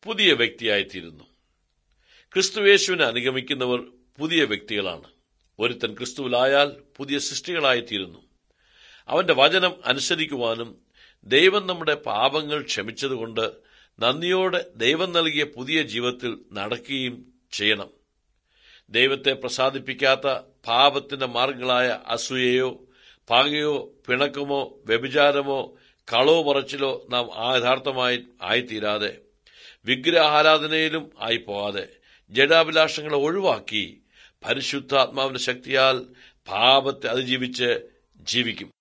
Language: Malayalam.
പുതിയ വ്യക്തിയായിത്തീരുന്നു ക്രിസ്തുവേശുവിനെ അനുഗമിക്കുന്നവർ പുതിയ വ്യക്തികളാണ് ഒരുത്തൻ ക്രിസ്തുവിലായാൽ പുതിയ സൃഷ്ടികളായിത്തീരുന്നു അവന്റെ വചനം അനുസരിക്കുവാനും ദൈവം നമ്മുടെ പാപങ്ങൾ ക്ഷമിച്ചതുകൊണ്ട് നന്ദിയോടെ ദൈവം നൽകിയ പുതിയ ജീവിതത്തിൽ നടക്കുകയും ചെയ്യണം ദൈവത്തെ പ്രസാദിപ്പിക്കാത്ത പാപത്തിന്റെ മാർഗങ്ങളായ അസൂയയോ പകയോ പിണക്കമോ വ്യഭിചാരമോ കളവോ പറച്ചിലോ നാം യഥാർത്ഥമായി ആയിത്തീരാതെ വിഗ്രഹാരാധനയിലും ആയിപ്പോകാതെ ജഡാഭിലാഷങ്ങളെ ഒഴിവാക്കി പരിശുദ്ധാത്മാവിന്റെ ശക്തിയാൽ പാപത്തെ അതിജീവിച്ച് ജീവിക്കും